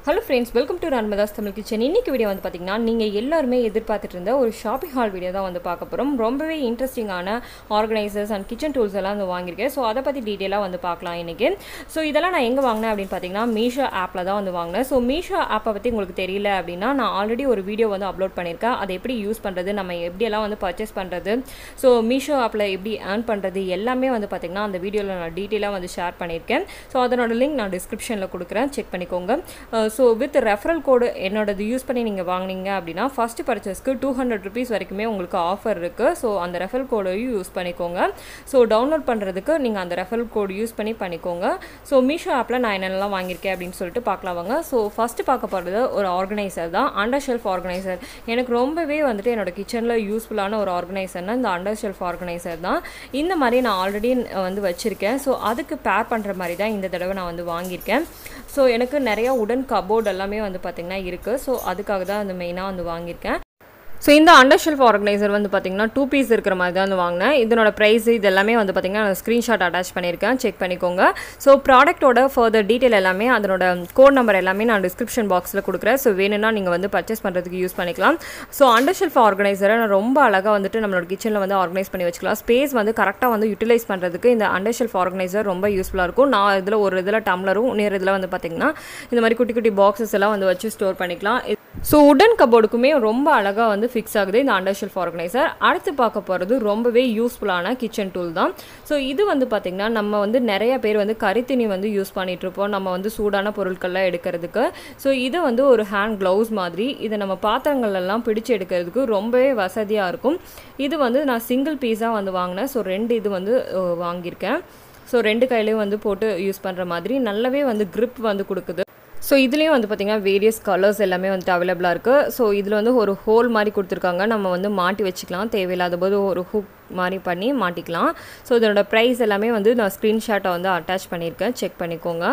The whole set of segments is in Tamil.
hello friends welcome to Narmada's Tamil kitchen இன்னைக்கு வீடியோ வந்து பார்த்தீங்கன்னா நீங்கள் எல்லாருமே எதிர்பார்த்துட்டு இருந்த ஒரு ஷாப்பிங் ஹால் வீடியோ தான் வந்து பார்க்க போகிறோம் ரொம்பவே இன்ட்ரெஸ்டிங்கான ஆர்கனைசர்ஸ் அண்ட் கிச்சன் டூல்ஸ் எல்லாம் வந்து வாங்கியிருக்கேன் ஸோ அதை பற்றி டீட்டெயிலாக வந்து பார்க்கலாம் இன்றைக்கி ஸோ இதெல்லாம் நான் எங்கே வாங்கினேன் அப்படின்னு பார்த்தீங்கன்னா மீஷோ ஆப்பில் தான் வந்து வாங்கினேன் ஸோ மீஷோ ஆப்பை பற்றி உங்களுக்கு தெரியல அப்படின்னா நான் ஆல்ரெடி ஒரு வீடியோ வந்து அப்லோட் பண்ணியிருக்கேன் அதை எப்படி யூஸ் பண்ணுறது நம்ம எப்படியெல்லாம் வந்து பர்ச்சேஸ் பண்ணுறது ஸோ மீஷோ ஆப்பில் எப்படி ஏர்ன் பண்ணுறது எல்லாமே வந்து பார்த்திங்கன்னா அந்த வீடியோவில் நான் டீட்டெயிலாக வந்து ஷேர் பண்ணியிருக்கேன் ஸோ அதனோட லிங்க் நான் டிஸ்கிரிப்ஷனில் கொடுக்குறேன் செக் பண்ணிக்கோங்க ஸோ வித் ரெஃபரல் கோடு என்னோடது யூஸ் பண்ணி நீங்கள் வாங்கினீங்க அப்படின்னா ஃபஸ்ட்டு பர்ச்சேஸ்க்கு டூ ஹண்ட்ரட் ருபீஸ் வரைக்குமே உங்களுக்கு ஆஃபர் இருக்குது ஸோ அந்த ரெஃபரல் கோடையும் யூஸ் பண்ணிக்கோங்க ஸோ டவுன்லோட் பண்ணுறதுக்கு நீங்கள் அந்த ரெஃபரல் கோடு யூஸ் பண்ணி பண்ணிக்கோங்க ஸோ மீஷோ ஆப்பில் நான் என்னென்னலாம் வாங்கியிருக்கேன் அப்படின்னு சொல்லிட்டு பார்க்கலாம் வாங்க ஸோ ஃபஸ்ட்டு பார்க்க போகிறது ஒரு ஆர்கனைசர் தான் அண்டர் ஷெல்ஃப் ஆர்கனைசர் எனக்கு ரொம்பவே வந்துட்டு என்னோட கிச்சனில் யூஸ்ஃபுல்லான ஒரு ஆர்கனைசர்னால் இந்த அண்டர் ஷெல்ஃப் ஆர்கனைசர் தான் இந்த மாதிரி நான் ஆல்ரெடி வந்து வச்சுருக்கேன் ஸோ அதுக்கு பேர் பண்ணுற மாதிரி தான் இந்த தடவை நான் வந்து வாங்கியிருக்கேன் ஸோ எனக்கு நிறையா உடன் கபோர்ட் எல்லாமே வந்து பார்த்திங்கன்னா இருக்குது ஸோ அதுக்காக தான் அந்த மெயினாக வந்து வாங்கியிருக்கேன் ஸோ இந்த அண்டர் ஷெல்ஃப் ஆர்கனைசர் வந்து பார்த்திங்கன்னா டூ பீஸ் இருக்கிற மாதிரி தான் வந்து வாங்கினேன் இதனோட ப்ரைஸ் இது எல்லாமே வந்து பார்த்திங்கன்னா நான் ஸ்க்ரீன்ஷாட் அட்டாச் பண்ணியிருக்கேன் செக் பண்ணிக்கோங்க ஸோ ப்ராடக்ட்டோட ஃபர்தர் டீட்டெயில் எல்லாமே அதனோட கோட் நம்பர் எல்லாமே நான் டிஸ்கிரிப்ஷன் பாக்ஸில் கொடுக்குறேன் ஸோ வேணும்னா நீங்கள் வந்து பர்ச்சேஸ் பண்ணுறதுக்கு யூஸ் பண்ணிக்கலாம் ஸோ அண்டர் ஷெல்ஃப் ஆர்கனைசரை நான் ரொம்ப அழகாக வந்துட்டு நம்மளோட கிச்சனில் வந்து ஆர்கனைஸ் பண்ணி வச்சுக்கலாம் ஸ்பேஸ் வந்து கரெக்டாக வந்து யூட்டிலைஸ் பண்ணுறதுக்கு இந்த அண்டர் ஷெல்ஃப் ஆர்கனைசர் ரொம்ப யூஸ்ஃபுல்லாக இருக்கும் நான் இதில் ஒரு இதில் டம்ளரும் நேர் இதில் வந்து பார்த்திங்கன்னா இந்த மாதிரி குட்டி குட்டி பாக்ஸஸ் எல்லாம் வந்து வச்சு ஸ்டோர் பண்ணிக்கலாம் ஸோ உடன் கபோர்டுக்குமே ரொம்ப அழகாக வந்து ஃபிக்ஸ் ஆகுது இந்த அண்டர் ஷெல்ஃப் ஆர்கனைசர் அடுத்து பார்க்க போகிறது ரொம்பவே யூஸ்ஃபுல்லான கிச்சன் டூல் தான் ஸோ இது வந்து பார்த்திங்கன்னா நம்ம வந்து நிறைய பேர் வந்து கரித்துணி வந்து யூஸ் பண்ணிகிட்ருப்போம் நம்ம வந்து சூடான பொருட்கள்லாம் எடுக்கிறதுக்கு ஸோ இது வந்து ஒரு ஹேண்ட் க்ளவுஸ் மாதிரி இதை நம்ம பாத்திரங்கள்லாம் பிடிச்சு எடுக்கிறதுக்கு ரொம்பவே வசதியாக இருக்கும் இது வந்து நான் சிங்கிள் பீஸாக வந்து வாங்கினேன் ஸோ ரெண்டு இது வந்து வாங்கியிருக்கேன் ஸோ ரெண்டு கையிலையும் வந்து போட்டு யூஸ் பண்ணுற மாதிரி நல்லாவே வந்து க்ரிப் வந்து கொடுக்குது ஸோ இதுலேயும் வந்து பார்த்திங்கன்னா வேரியஸ் கலர்ஸ் எல்லாமே வந்துட்டு அவைலபிளாக இருக்குது ஸோ இதில் வந்து ஒரு ஹோல் மாதிரி கொடுத்துருக்காங்க நம்ம வந்து மாட்டி வச்சுக்கலாம் தேவையில்லாத போது ஒரு ஹூக் மாதிரி பண்ணி மாட்டிக்கலாம் ஸோ இதனோட ப்ரைஸ் எல்லாமே வந்து நான் ஸ்க்ரீன்ஷாட்டை வந்து அட்டாச் பண்ணியிருக்கேன் செக் பண்ணிக்கோங்க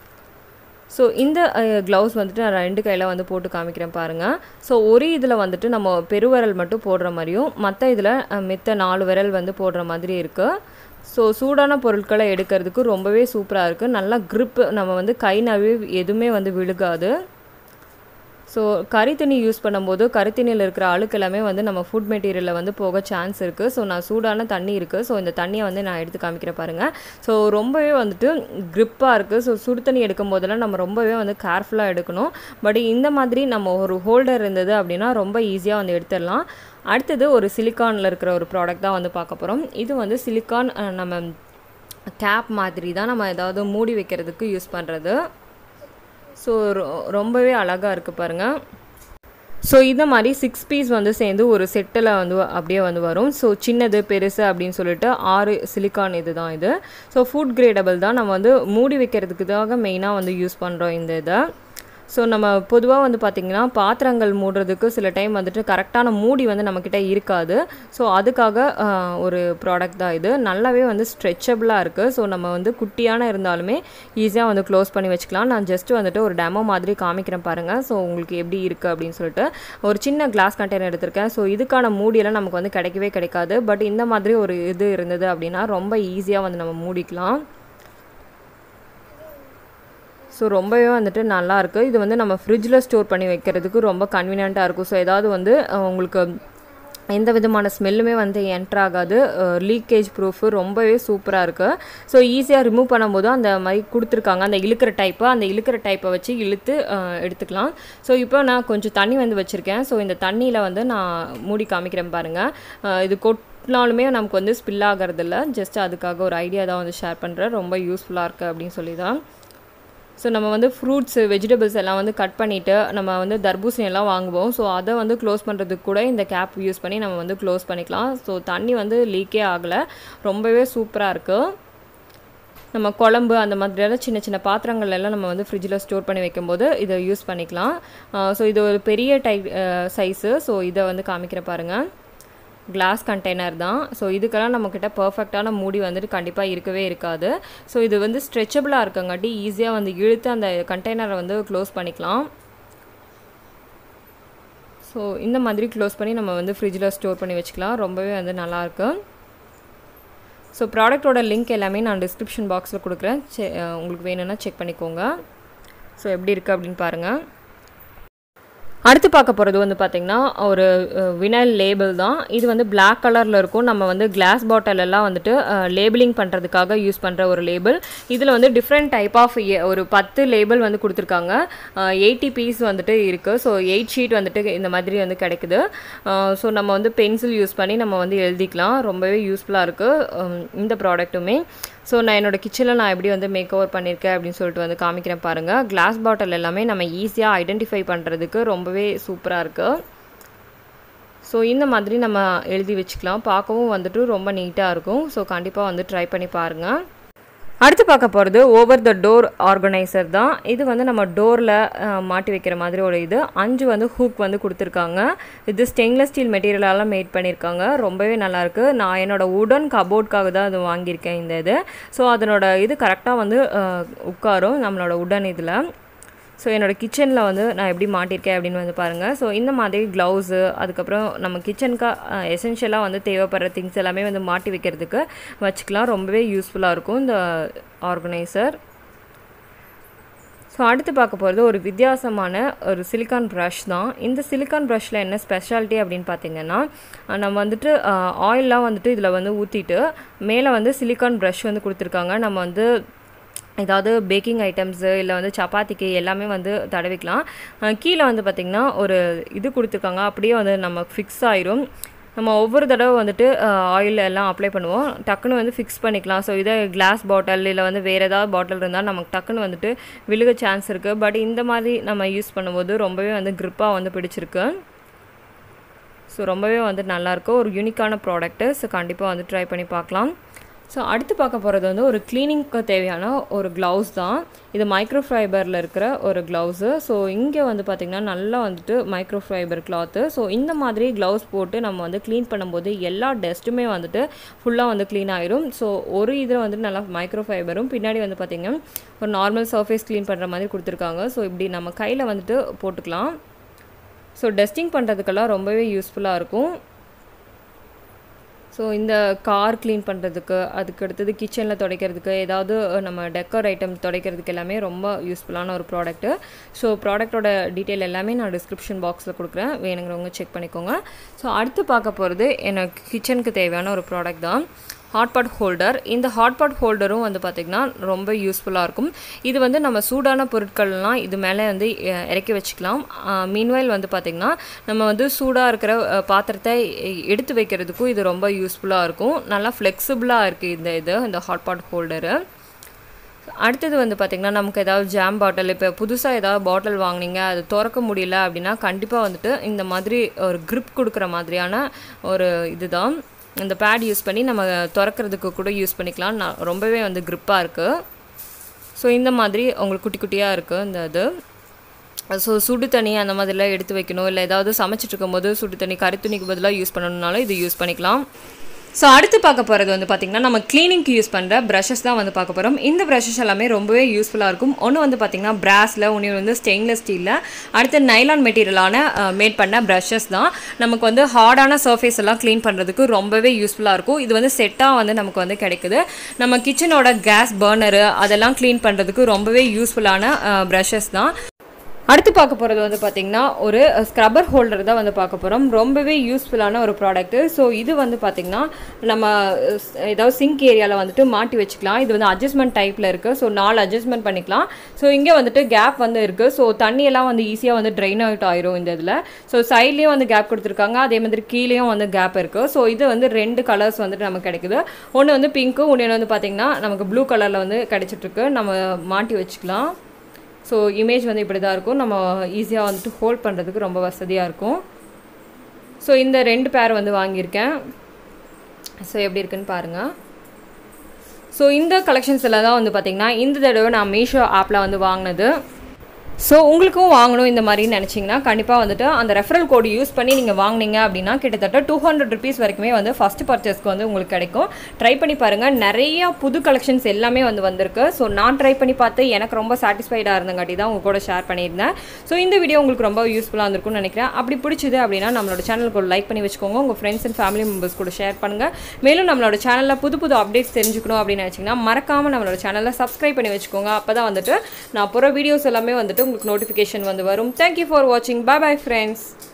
ஸோ இந்த க்ளவுஸ் வந்துட்டு நான் ரெண்டு கையில் வந்து போட்டு காமிக்கிறேன் பாருங்கள் ஸோ ஒரு இதில் வந்துட்டு நம்ம பெருவிரல் மட்டும் போடுற மாதிரியும் மற்ற இதில் மித்த நாலு விரல் வந்து போடுற மாதிரி இருக்குது ஸோ சூடான பொருட்களை எடுக்கிறதுக்கு ரொம்பவே சூப்பராக இருக்குது நல்லா க்ரிப்பு நம்ம வந்து கை நழுவி எதுவுமே வந்து விழுகாது ஸோ கறித்தண்ணி யூஸ் பண்ணும்போது கறித்தண்ணியில் இருக்கிற அழுக்கு எல்லாமே வந்து நம்ம ஃபுட் மெட்டீரியலில் வந்து போக சான்ஸ் இருக்குது ஸோ நான் சூடான தண்ணி இருக்குது ஸோ இந்த தண்ணியை வந்து நான் எடுத்து காமிக்கிறேன் பாருங்கள் ஸோ ரொம்பவே வந்துட்டு க்ரிப்பாக இருக்குது ஸோ சுடு தண்ணி எடுக்கும் போதெல்லாம் நம்ம ரொம்பவே வந்து கேர்ஃபுல்லாக எடுக்கணும் பட் இந்த மாதிரி நம்ம ஒரு ஹோல்டர் இருந்தது அப்படின்னா ரொம்ப ஈஸியாக வந்து எடுத்துடலாம் அடுத்தது ஒரு சிலிக்கானில் இருக்கிற ஒரு ப்ராடக்ட் தான் வந்து பார்க்க போகிறோம் இது வந்து சிலிக்கான் நம்ம கேப் மாதிரி தான் நம்ம ஏதாவது மூடி வைக்கிறதுக்கு யூஸ் பண்ணுறது ஸோ ரொம்பவே அழகாக இருக்குது பாருங்கள் ஸோ இந்த மாதிரி சிக்ஸ் பீஸ் வந்து சேர்ந்து ஒரு செட்டில் வந்து அப்படியே வந்து வரும் ஸோ சின்னது பெருசு அப்படின்னு சொல்லிட்டு ஆறு சிலிக்கான் இது தான் இது ஸோ ஃபுட் கிரேடபிள் தான் நம்ம வந்து மூடி வைக்கிறதுக்கு மெயினாக வந்து யூஸ் பண்ணுறோம் இந்த இதை ஸோ நம்ம பொதுவாக வந்து பார்த்திங்கன்னா பாத்திரங்கள் மூடுறதுக்கு சில டைம் வந்துட்டு கரெக்டான மூடி வந்து நம்மக்கிட்ட இருக்காது ஸோ அதுக்காக ஒரு ப்ராடக்ட் தான் இது நல்லாவே வந்து ஸ்ட்ரெச்சபிளாக இருக்குது ஸோ நம்ம வந்து குட்டியான இருந்தாலுமே ஈஸியாக வந்து க்ளோஸ் பண்ணி வச்சுக்கலாம் நான் ஜஸ்ட்டு வந்துட்டு ஒரு டெமோ மாதிரி காமிக்கிறேன் பாருங்கள் ஸோ உங்களுக்கு எப்படி இருக்குது அப்படின்னு சொல்லிட்டு ஒரு சின்ன கிளாஸ் கண்டெய்னர் எடுத்திருக்கேன் ஸோ இதுக்கான மூடியெல்லாம் நமக்கு வந்து கிடைக்கவே கிடைக்காது பட் இந்த மாதிரி ஒரு இது இருந்தது அப்படின்னா ரொம்ப ஈஸியாக வந்து நம்ம மூடிக்கலாம் ஸோ ரொம்பவே வந்துட்டு நல்லாயிருக்கு இது வந்து நம்ம ஃப்ரிட்ஜில் ஸ்டோர் பண்ணி வைக்கிறதுக்கு ரொம்ப கன்வீனியண்ட்டாக இருக்கும் ஸோ ஏதாவது வந்து உங்களுக்கு எந்த விதமான ஸ்மெல்லுமே வந்து என்ட்ரு ஆகாது லீக்கேஜ் ப்ரூஃபு ரொம்பவே சூப்பராக இருக்குது ஸோ ஈஸியாக ரிமூவ் பண்ணும்போது அந்த மாதிரி கொடுத்துருக்காங்க அந்த இழுக்கிற டைப்பு அந்த இழுக்கிற டைப்பை வச்சு இழுத்து எடுத்துக்கலாம் ஸோ இப்போ நான் கொஞ்சம் தண்ணி வந்து வச்சுருக்கேன் ஸோ இந்த தண்ணியில் வந்து நான் மூடி காமிக்கிறேன் பாருங்கள் இது கொட் நாளுமே நமக்கு வந்து ஸ்பில் ஆகிறதில்ல ஜஸ்ட் அதுக்காக ஒரு ஐடியா தான் வந்து ஷேர் பண்ணுறேன் ரொம்ப யூஸ்ஃபுல்லாக இருக்குது அப்படின்னு சொல்லி தான் ஸோ நம்ம வந்து ஃப்ரூட்ஸு வெஜிடபிள்ஸ் எல்லாம் வந்து கட் பண்ணிவிட்டு நம்ம வந்து தர்பூசணி எல்லாம் வாங்குவோம் ஸோ அதை வந்து க்ளோஸ் பண்ணுறதுக்கு கூட இந்த கேப் யூஸ் பண்ணி நம்ம வந்து க்ளோஸ் பண்ணிக்கலாம் ஸோ தண்ணி வந்து லீக்கே ஆகலை ரொம்பவே சூப்பராக இருக்குது நம்ம குழம்பு அந்த மாதிரியெல்லாம் சின்ன சின்ன பாத்திரங்கள் எல்லாம் நம்ம வந்து ஃப்ரிட்ஜில் ஸ்டோர் பண்ணி வைக்கும்போது இதை யூஸ் பண்ணிக்கலாம் ஸோ இது ஒரு பெரிய டைப் சைஸு ஸோ இதை வந்து காமிக்கிற பாருங்கள் கிளாஸ் கண்டெய்னர் தான் ஸோ இதுக்கெல்லாம் நம்மக்கிட்ட பர்ஃபெக்டான மூடி வந்துட்டு கண்டிப்பாக இருக்கவே இருக்காது ஸோ இது வந்து ஸ்ட்ரெச்சபிளாக இருக்கங்காட்டி ஈஸியாக வந்து இழுத்து அந்த கண்டெய்னரை வந்து க்ளோஸ் பண்ணிக்கலாம் ஸோ இந்த மாதிரி க்ளோஸ் பண்ணி நம்ம வந்து ஃப்ரிட்ஜில் ஸ்டோர் பண்ணி வச்சுக்கலாம் ரொம்பவே வந்து நல்லாயிருக்கு ஸோ ப்ராடக்ட்டோட லிங்க் எல்லாமே நான் டிஸ்கிரிப்ஷன் பாக்ஸில் கொடுக்குறேன் உங்களுக்கு வேணும்னா செக் பண்ணிக்கோங்க ஸோ எப்படி இருக்குது அப்படின்னு பாருங்கள் அடுத்து பார்க்க போகிறது வந்து பார்த்திங்கன்னா ஒரு வினைல் லேபிள் தான் இது வந்து பிளாக் கலரில் இருக்கும் நம்ம வந்து கிளாஸ் பாட்டில் எல்லாம் வந்துட்டு லேபிளிங் பண்ணுறதுக்காக யூஸ் பண்ணுற ஒரு லேபிள் இதில் வந்து டிஃப்ரெண்ட் டைப் ஆஃப் ஒரு பத்து லேபிள் வந்து கொடுத்துருக்காங்க எயிட்டி பீஸ் வந்துட்டு இருக்குது ஸோ எயிட் ஷீட் வந்துட்டு இந்த மாதிரி வந்து கிடைக்குது ஸோ நம்ம வந்து பென்சில் யூஸ் பண்ணி நம்ம வந்து எழுதிக்கலாம் ரொம்பவே யூஸ்ஃபுல்லாக இருக்குது இந்த ப்ராடக்ட்டுமே ஸோ நான் என்னோடய கிச்சனில் நான் எப்படி வந்து மேக் ஓவர் பண்ணியிருக்கேன் அப்படின்னு சொல்லிட்டு வந்து காமிக்கிறேன் பாருங்கள் கிளாஸ் பாட்டில் எல்லாமே நம்ம ஈஸியாக ஐடென்டிஃபை பண்ணுறதுக்கு ரொம்பவே சூப்பராக இருக்குது ஸோ இந்த மாதிரி நம்ம எழுதி வச்சுக்கலாம் பார்க்கவும் வந்துட்டு ரொம்ப நீட்டாக இருக்கும் ஸோ கண்டிப்பாக வந்து ட்ரை பண்ணி பாருங்கள் அடுத்து பார்க்க போகிறது ஓவர் த டோர் ஆர்கனைசர் தான் இது வந்து நம்ம டோரில் மாட்டி வைக்கிற மாதிரி ஒரு இது அஞ்சு வந்து ஹூக் வந்து கொடுத்துருக்காங்க இது ஸ்டெயின்லெஸ் ஸ்டீல் மெட்டீரியலால் மேட் பண்ணியிருக்காங்க ரொம்பவே நல்லாயிருக்கு நான் என்னோடய உடன் கபோர்ட்காக தான் அது வாங்கியிருக்கேன் இந்த இது ஸோ அதனோட இது கரெக்டாக வந்து உட்காரும் நம்மளோட உடன் இதில் ஸோ என்னோடய கிச்சனில் வந்து நான் எப்படி மாட்டியிருக்கேன் அப்படின்னு வந்து பாருங்கள் ஸோ இந்த மாதிரி க்ளவுஸு அதுக்கப்புறம் நம்ம கிச்சனுக்கு எசென்ஷியலாக வந்து தேவைப்படுற திங்ஸ் எல்லாமே வந்து மாட்டி வைக்கிறதுக்கு வச்சுக்கலாம் ரொம்பவே யூஸ்ஃபுல்லாக இருக்கும் இந்த ஆர்கனைசர் ஸோ அடுத்து பார்க்க போகிறது ஒரு வித்தியாசமான ஒரு சிலிக்கான் ப்ரஷ் தான் இந்த சிலிக்கான் ப்ரஷ்ஷில் என்ன ஸ்பெஷாலிட்டி அப்படின்னு பார்த்தீங்கன்னா நம்ம வந்துட்டு ஆயிலெலாம் வந்துட்டு இதில் வந்து ஊற்றிட்டு மேலே வந்து சிலிக்கான் ப்ரஷ் வந்து கொடுத்துருக்காங்க நம்ம வந்து ஏதாவது பேக்கிங் ஐட்டம்ஸு இல்லை வந்து சப்பாத்திக்கு எல்லாமே வந்து தடவிக்கலாம் கீழே வந்து பார்த்திங்கன்னா ஒரு இது கொடுத்துருக்காங்க அப்படியே வந்து நம்ம ஃபிக்ஸ் ஆயிரும் நம்ம ஒவ்வொரு தடவை வந்துட்டு ஆயில் எல்லாம் அப்ளை பண்ணுவோம் டக்குன்னு வந்து ஃபிக்ஸ் பண்ணிக்கலாம் ஸோ இதே கிளாஸ் பாட்டில் இல்லை வந்து வேறு ஏதாவது பாட்டில் இருந்தால் நமக்கு டக்குன்னு வந்துட்டு விழுக சான்ஸ் இருக்குது பட் இந்த மாதிரி நம்ம யூஸ் பண்ணும்போது ரொம்பவே வந்து க்ரிப்பாக வந்து பிடிச்சிருக்கு ஸோ ரொம்பவே வந்து நல்லாயிருக்கு ஒரு யூனிக்கான ப்ராடக்ட்டு ஸோ கண்டிப்பாக வந்து ட்ரை பண்ணி பார்க்கலாம் ஸோ அடுத்து பார்க்க போகிறது வந்து ஒரு க்ளீனிங்க்கு தேவையான ஒரு க்ளவுஸ் தான் இது மைக்ரோ ஃபைபரில் இருக்கிற ஒரு க்ளவுஸு ஸோ இங்கே வந்து பார்த்திங்கன்னா நல்லா வந்துட்டு மைக்ரோ ஃபைபர் கிளாத்து ஸோ இந்த மாதிரி க்ளவுஸ் போட்டு நம்ம வந்து க்ளீன் பண்ணும்போது எல்லா டஸ்ட்டுமே வந்துட்டு ஃபுல்லாக வந்து க்ளீன் ஆயிரும் ஸோ ஒரு இதில் வந்துட்டு நல்லா மைக்ரோ ஃபைபரும் பின்னாடி வந்து பார்த்திங்கன்னா ஒரு நார்மல் சர்ஃபேஸ் க்ளீன் பண்ணுற மாதிரி கொடுத்துருக்காங்க ஸோ இப்படி நம்ம கையில் வந்துட்டு போட்டுக்கலாம் ஸோ டஸ்டிங் பண்ணுறதுக்கெல்லாம் ரொம்பவே யூஸ்ஃபுல்லாக இருக்கும் ஸோ இந்த கார் க்ளீன் பண்ணுறதுக்கு அதுக்கு அடுத்தது கிச்சனில் துடைக்கிறதுக்கு ஏதாவது நம்ம டெக்கர் ஐட்டம் துடைக்கிறதுக்கு எல்லாமே ரொம்ப யூஸ்ஃபுல்லான ஒரு ப்ராடக்ட்டு ஸோ ப்ராடக்ட்டோட டீட்டெயில் எல்லாமே நான் டிஸ்கிரிப்ஷன் பாக்ஸில் கொடுக்குறேன் வேணுங்கிறவங்க செக் பண்ணிக்கோங்க ஸோ அடுத்து பார்க்க போகிறது எனக்கு கிச்சனுக்கு தேவையான ஒரு ப்ராடக்ட் தான் ஹாட்பாட் ஹோல்டர் இந்த ஹாட்பாட் ஹோல்டரும் வந்து பார்த்திங்கன்னா ரொம்ப யூஸ்ஃபுல்லாக இருக்கும் இது வந்து நம்ம சூடான பொருட்கள்லாம் இது மேலே வந்து இறக்கி வச்சுக்கலாம் மீன்வைல் வந்து பார்த்திங்கன்னா நம்ம வந்து சூடாக இருக்கிற பாத்திரத்தை எடுத்து வைக்கிறதுக்கும் இது ரொம்ப யூஸ்ஃபுல்லாக இருக்கும் நல்லா ஃப்ளெக்சிபிளாக இருக்குது இந்த இது இந்த ஹாட்பாட் ஹோல்டரு அடுத்தது வந்து பார்த்திங்கன்னா நமக்கு ஏதாவது ஜாம் பாட்டில் இப்போ புதுசாக ஏதாவது பாட்டில் வாங்கினீங்க அது திறக்க முடியல அப்படின்னா கண்டிப்பாக வந்துட்டு இந்த மாதிரி ஒரு க்ரிப் கொடுக்குற மாதிரியான ஒரு இதுதான் இந்த பேட் யூஸ் பண்ணி நம்ம திறக்கிறதுக்கு கூட யூஸ் பண்ணிக்கலாம் நான் ரொம்பவே வந்து க்ரிப்பாக இருக்குது ஸோ இந்த மாதிரி உங்களுக்கு குட்டி குட்டியாக இருக்குது இந்த இது ஸோ சுடு தண்ணி அந்த மாதிரிலாம் எடுத்து வைக்கணும் இல்லை ஏதாவது சமைச்சிட்டு இருக்கும்போது சுடு தண்ணி கறி துணிக்கு பதிலாக யூஸ் பண்ணணுன்னாலும் இது யூஸ் பண்ணிக்கலாம் ஸோ அடுத்து பார்க்க போகிறது வந்து பார்த்திங்கன்னா நம்ம க்ளீனிங்க்கு யூஸ் பண்ணுற ப்ரஷஸ் தான் வந்து பார்க்க போகிறோம் இந்த ப்ரஷஸ் எல்லாமே ரொம்பவே யூஸ்ஃபுல்லாக இருக்கும் ஒன்று வந்து பார்த்திங்கன்னா பிராஸில் ஒன்று வந்து ஸ்டெயின்லெஸ் ஸ்டீலில் அடுத்து நைலான் மெட்டீரியலான மேட் பண்ண ப்ரஷஸ் தான் நமக்கு வந்து ஹார்டான சர்ஃபேஸ் எல்லாம் க்ளீன் பண்ணுறதுக்கு ரொம்பவே யூஸ்ஃபுல்லாக இருக்கும் இது வந்து செட்டாக வந்து நமக்கு வந்து கிடைக்குது நம்ம கிச்சனோட கேஸ் பர்னரு அதெல்லாம் க்ளீன் பண்ணுறதுக்கு ரொம்பவே யூஸ்ஃபுல்லான ப்ரஷஸ் தான் அடுத்து பார்க்க போகிறது வந்து பார்த்திங்கன்னா ஒரு ஸ்க்ரப்பர் ஹோல்டர் தான் வந்து பார்க்க போகிறோம் ரொம்பவே யூஸ்ஃபுல்லான ஒரு ப்ராடக்ட்டு ஸோ இது வந்து பார்த்திங்கன்னா நம்ம ஏதாவது சிங்க் ஏரியாவில் வந்துட்டு மாட்டி வச்சுக்கலாம் இது வந்து அட்ஜஸ்ட்மெண்ட் டைப்பில் இருக்குது ஸோ நாலு அட்ஜஸ்ட்மெண்ட் பண்ணிக்கலாம் ஸோ இங்கே வந்துட்டு கேப் வந்து இருக்குது ஸோ தண்ணியெல்லாம் வந்து ஈஸியாக வந்து ட்ரைன் அவுட் ஆயிரும் இந்த இதில் ஸோ சைட்லேயும் வந்து கேப் கொடுத்துருக்காங்க அதே மாதிரி கீழேயும் வந்து கேப் இருக்குது ஸோ இது வந்து ரெண்டு கலர்ஸ் வந்துட்டு நமக்கு கிடைக்குது ஒன்று வந்து பிங்க்கு ஒன்று வந்து பார்த்திங்கன்னா நமக்கு ப்ளூ கலரில் வந்து கிடைச்சிட்ருக்கு நம்ம மாட்டி வச்சுக்கலாம் ஸோ இமேஜ் வந்து இப்படி தான் இருக்கும் நம்ம ஈஸியாக வந்துட்டு ஹோல்ட் பண்ணுறதுக்கு ரொம்ப வசதியாக இருக்கும் ஸோ இந்த ரெண்டு பேர் வந்து வாங்கியிருக்கேன் ஸோ எப்படி இருக்குன்னு பாருங்கள் ஸோ இந்த கலெக்ஷன்ஸ் எல்லாம் தான் வந்து பார்த்திங்கன்னா இந்த தடவை நான் மீஷோ ஆப்பில் வந்து வாங்கினது ஸோ உங்களுக்கும் வாங்கணும் இந்த மாதிரி நினச்சிங்கன்னா கண்டிப்பாக வந்துட்டு அந்த ரெஃபரல் கோடு யூஸ் பண்ணி நீங்கள் வாங்குனீங்க அப்படின்னா கிட்டத்தட்ட டூ ஹண்ட்ரட் ருபீஸ் வரைக்குமே வந்து ஃபஸ்ட் பர்ச்சேஸ்க்கு வந்து உங்களுக்கு கிடைக்கும் ட்ரை பண்ணி பாருங்கள் நிறைய புது கலெக்ஷன்ஸ் எல்லாமே வந்து வந்திருக்கு ஸோ நான் ட்ரை பண்ணி பார்த்து எனக்கு ரொம்ப சாட்டிஸ்ஃபைடாக இருந்தங்காட்டி தான் உங்க கூட ஷேர் பண்ணியிருந்தேன் ஸோ இந்த வீடியோ உங்களுக்கு ரொம்ப யூஸ்ஃபுல்லாக இருந்திருக்கும்னு நினைக்கிறேன் அப்படி பிடிச்சது அப்படின்னா நம்மளோட சேனலுக்கு ஒரு லைக் பண்ணி வச்சுக்கோங்க உங்கள் ஃப்ரெண்ட்ஸ் அண்ட் ஃபேமிலி மெம்பர்ஸ் கூட ஷேர் பண்ணுங்கள் மேலும் நம்மளோட சேனலில் புது புது அப்டேட்ஸ் தெரிஞ்சுக்கணும் அப்படின்னு நினச்சிங்கன்னா மறக்காமல் நம்மளோட சேனலை சப்ஸ்கிரைப் பண்ணி வச்சுக்கோங்க அப்போ தான் வந்துட்டு நான் போகிற வீடியோஸ் எல்லாமே வந்துட்டு உங்களுக்கு நோட்டிஃபிகேஷன் வந்து வரும் தேங்க்யூ ஃபார் வாட்சிங் பை பை ஃப்ரெண்ட்ஸ்